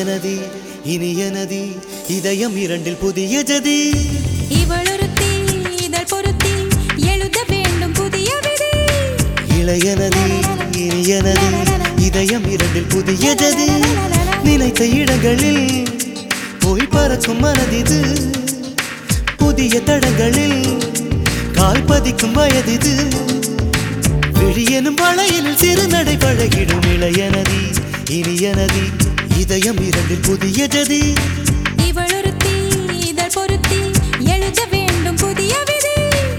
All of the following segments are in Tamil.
இளையனதி இனியனதி இதயம் இரண்டில் புதிய ஜதி இவளொருத்தி இதழ் பொருத்தி எழுத வேண்டும் புதிய விதி இளையனதி இனியனதி இதயம் இரண்டில் புதிய ஜதி நினைத்த இடங்களில் போய் பறக்கும் மனதிது புதிய தடங்களில் கால் பதிக்கும் வயதிது விழியனும் வளையலில் சிறு நடை பழகிடும் இளையனதி இனியனதி இதயம் இரண்டில் புதிய ஜதி இவளொருத்தி இதழ் பொருத்தி எழுத வேண்டும் புதிய விதி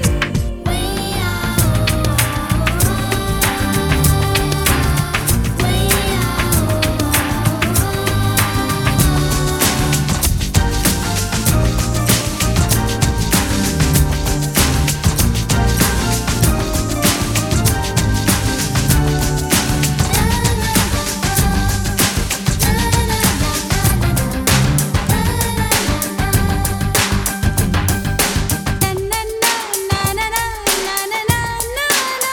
தன்னன்னா நானனா நானனா நானா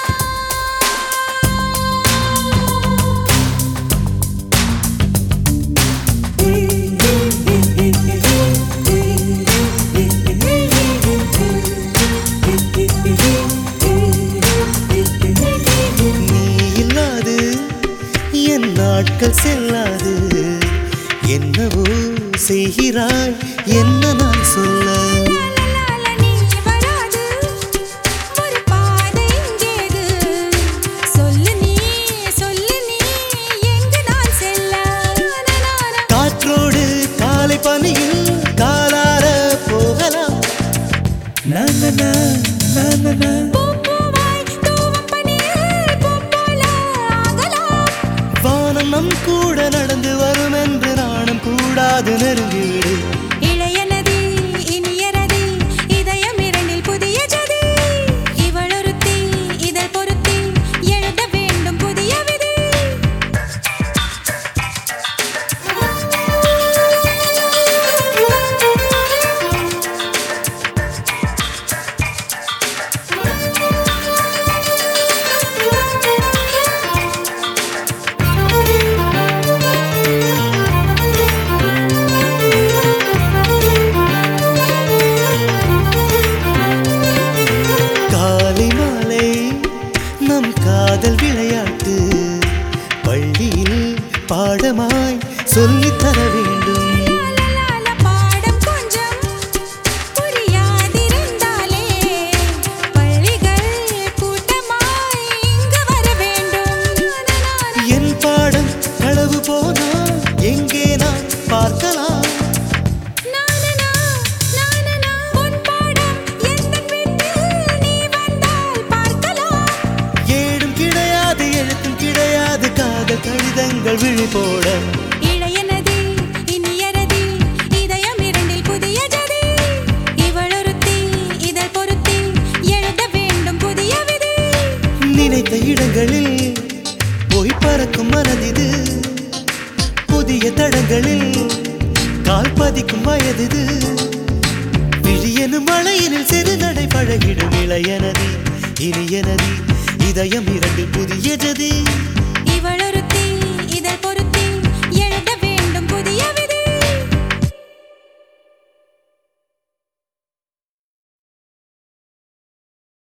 நீ இல்லாது என் நாட்கள் செல்லாது என்னவோ செய்கிறாய் என்ன நான் சொல்ல லாலால நீ வராது ஒரு பாதை இங்கேது சொல்லு நீ சொல்லு நீ எங்கு நான் செல்ல நானா காற்றோடு காலை பனியில் காலார போகலாம் நானனா, நானனா. பூப்பூவாய் தூவம் பனியில் பூப்போல ஆகலாம் வானம் நம் கூட நடந்து வரும் என்று நானும் கூடாது நெருங்கிவிடு இளையனதி இனியரதி இதயம் இரண்டில் புதிய ஜதி இவளொருத்தி இதழ் பொருத்தி எழுத வேண்டும் புதிய விதி காலை மாலை நம் காதல் விளையாட்டு பள்ளியில் பாடமாய் சொல்லித் தர வேண்டும் லாலால பாடம் கொஞ்சம் புரியாதிருந்தாலே பள்ளிகள் கூட்டமாய் இங்கு வர வேண்டும் என் பாடம் களவு போனால் எங்கே நான் பார்க்கலாம் நானனா நானனா உன் பாடம் எந்தன் வீட்டில் நீ வந்தால் பார்க்கலாம் ஏடும் கிடையாது எழுத்தும் கிடையாது காதல் கடிதங்கள் விழி போட இளையனதி இனியரதி இதயம் இரண்டில் புதிய ஜதி இவளொருத்தி இதழ் பொருத்தி எழுத வேண்டும் புதிய விதி நினைத்த இடங்களில் போய் பறக்கும் மனதிது புதிய தடங்களில் கால் பதிக்கும் வயதிது விழியனும் மழையினில் சிறு நடை பழகிடும் இளையனதி இனியனதி இதயம் இரண்டு புதிய ஜதி